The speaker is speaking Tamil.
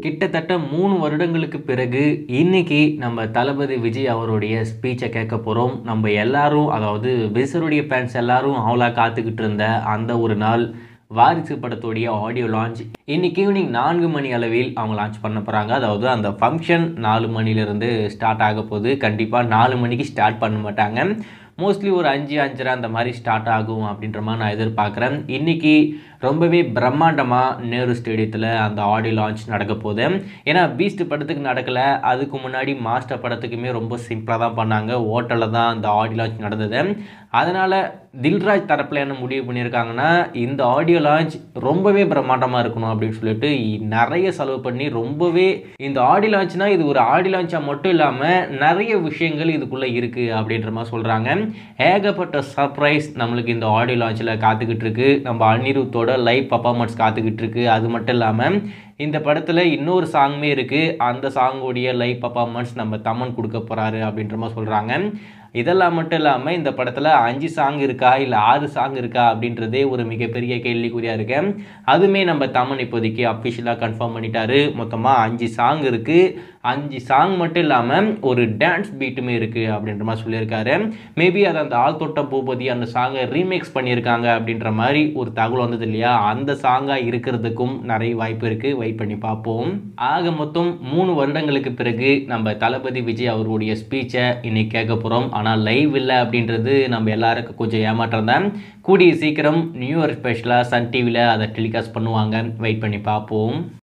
கிட்டத்தட்ட மூணு வருடங்களுக்கு பிறகு இன்னைக்கு நம்ம தளபதி விஜய் அவருடைய ஸ்பீச்சை கேட்க போகிறோம் நம்ம எல்லாரும் அதாவது விசருடைய ஃபேன்ஸ் எல்லாரும் அவளா காத்துக்கிட்டு இருந்த அந்த ஒரு நாள் வாரிசு படத்துடைய ஆடியோ லான்ச் இன்னைக்கு ஈவினிங் நான்கு மணி அளவில் அவங்க லான்ச் பண்ண போகிறாங்க அதாவது அந்த ஃபங்க்ஷன் நாலு மணிலேருந்து ஸ்டார்ட் ஆக போகுது கண்டிப்பாக நாலு மணிக்கு ஸ்டார்ட் பண்ண மாட்டாங்க மோஸ்ட்லி ஒரு அஞ்சு அஞ்சரை அந்த மாதிரி ஸ்டார்ட் ஆகும் அப்படின்ற மாதிரி நான் எதிர்பார்க்குறேன் இன்றைக்கி ரொம்பவே பிரம்மாண்டமாக நேரு ஸ்டேடியத்தில் அந்த ஆடியோ லான்ச் நடக்க போகுது ஏன்னா பீஸ்ட் படத்துக்கு நடக்கலை அதுக்கு முன்னாடி மாஸ்டர் படத்துக்குமே ரொம்ப சிம்பிளாக தான் பண்ணாங்க ஹோட்டலில் தான் அந்த ஆடியோ லான்ச் நடந்தது அதனால் தில்ராஜ் தரப்பில் என்ன முடிவு பண்ணியிருக்காங்கன்னா இந்த ஆடியோ லான்ச் ரொம்பவே பிரம்மாண்டமாக இருக்கணும் அப்படின்னு சொல்லிட்டு நிறைய செலவு பண்ணி ரொம்பவே இந்த ஆடியோ லான்ச்னா இது ஒரு ஆடியோ லான்ச்சாக மட்டும் இல்லாமல் நிறைய விஷயங்கள் இதுக்குள்ளே இருக்குது அப்படின்ற மாதிரி சொல்கிறாங்க ஏகப்பட்ட சர்ப்ரைஸ் நம்மளுக்கு இந்த ஆடியோ லான்ச்சில் காத்துக்கிட்டு இருக்கு நம்ம அனிருத்தோட லைவ் பர்ஃபார்மன்ஸ் காத்துக்கிட்டு இருக்கு அது மட்டும் இல்லாமல் இந்த படத்தில் இன்னொரு சாங்குமே இருக்குது அந்த சாங்கோடைய லைவ் பர்ஃபார்மன்ஸ் நம்ம தமன் கொடுக்க போகிறாரு அப்படின்ற மாதிரி சொல்கிறாங்க இதெல்லாம் மட்டும் இல்லாமல் இந்த படத்தில் அஞ்சு சாங் இருக்கா இல்லை ஆறு சாங் இருக்கா அப்படின்றதே ஒரு மிகப்பெரிய கேள்விக்குறியாக இருக்கு அதுவுமே நம்ம தமன் இப்போதைக்கு அஃபிஷியலாக கன்ஃபார்ம் பண்ணிட்டாரு மொத்தமாக அஞ்சு சாங் இருக்குது அஞ்சு சாங் மட்டும் இல்லாமல் ஒரு டான்ஸ் பீட்டுமே இருக்குது அப்படின்ற மாதிரி சொல்லியிருக்காரு மேபி அது அந்த ஆள் தொட்ட பூபதி அந்த சாங்கை ரீமேக்ஸ் பண்ணியிருக்காங்க அப்படின்ற மாதிரி ஒரு தகவல் வந்தது இல்லையா அந்த சாங்காக இருக்கிறதுக்கும் நிறைய வாய்ப்பு இருக்குது வெயிட் பண்ணி பார்ப்போம் ஆக மொத்தம் மூணு வருடங்களுக்கு பிறகு நம்ம தளபதி விஜய் அவருடைய ஸ்பீச்சை இன்னைக்கு கேட்க போகிறோம் ஆனால் லைவ் இல்லை அப்படின்றது நம்ம எல்லாருக்கும் கொஞ்சம் ஏமாற்றம் தான் கூடிய சீக்கிரம் நியூ இயர் ஸ்பெஷலாக சன் டிவியில் அதை டெலிகாஸ்ட் பண்ணுவாங்க வெயிட் பண்ணி பார்ப்போம்